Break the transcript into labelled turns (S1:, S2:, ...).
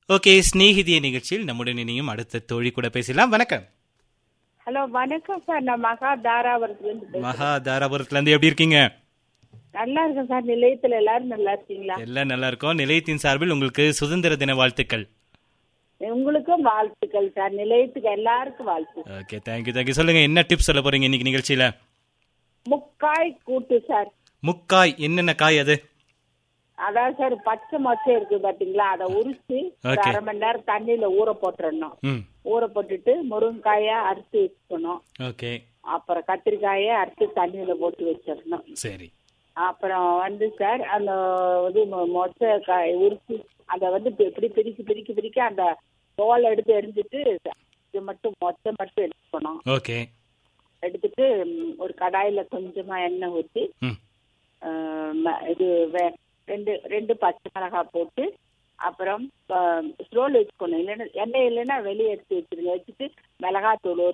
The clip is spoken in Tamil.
S1: ஓகே ஸ்நேகிதிய நிகழ்ச்சியில் நம்முடன் இணையும் அடுத்த தோழி கூட பேசலாம் வணக்கம்
S2: ஹலோ வணக்கம் சார் நான் மகா தாராபுரத்துலேருந்து பேசுறேன்
S1: மகா தாராபுரத்துல இருந்து எப்படி இருக்கீங்க
S2: நல்லா இருக்கேன் சார் நிலையத்துல எல்லாரும் நல்லா இருக்கீங்களா
S1: எல்லாம் நல்லா இருக்கோம் நிலையத்தின் சார்பில் உங்களுக்கு சுதந்திர தின வாழ்த்துக்கள்
S2: உங்களுக்கும் வாழ்த்துக்கள் சார் நிலையத்துக்கு எல்லாருக்கும் வாழ்த்து
S1: ஓகே தேங்க்யூ தேங்க்யூ சொல்லுங்க என்ன டிப்ஸ் சொல்ல போறீங்க இன்னைக்கு நிகழ்ச்சியில
S2: முக்காய் கூட்டு சார்
S1: முக்காய் என்னென்ன காய் அது
S2: அதான் சார் பச்சை மொச்சை இருக்கு பாத்தீங்களா அதை உரிச்சு ஒரு
S1: Okay.
S2: அரை மணி நேரம் தண்ணியில ஊற போட்டுறணும்
S1: ம்
S2: ஊற போட்டுட்டு முருங்கைக்காய அறுத்து வச்சுக்கணும்
S1: ஓகே
S2: அப்புறம் கத்திரிக்காயை அறுத்து தண்ணியில போட்டு வச்சிடணும்
S1: சரி
S2: அப்புறம் வந்து சார் அந்த இது மொ- மொச்சை காய் உரிச்சு அதை வந்து இப்படி இப்படி பிரிக்கி பிரிக்கி பிரிக்க அந்த தோலை எடுத்து எரிஞ்சிட்டு இது மட்டும் மொச்சை மட்டும் எடுத்துக்கணும்
S1: ஓகே
S2: எடுத்துட்டு ம், ஒரு கடாயில கொஞ்சமா எண்ணெய் ஊற்றி
S1: ம்
S2: இது வே- ரெண்டு ரெண்டு பச்சை மிளகாய் போட்டு அப்புறம் ஸ்லோல வச்சுக்கணும் இல்லைன்னா எண்ணெய் இல்லைன்னா வெளியே எடுத்து வச்சிருங்க வச்சுட்டு மிளகாத்தூள் ஒரு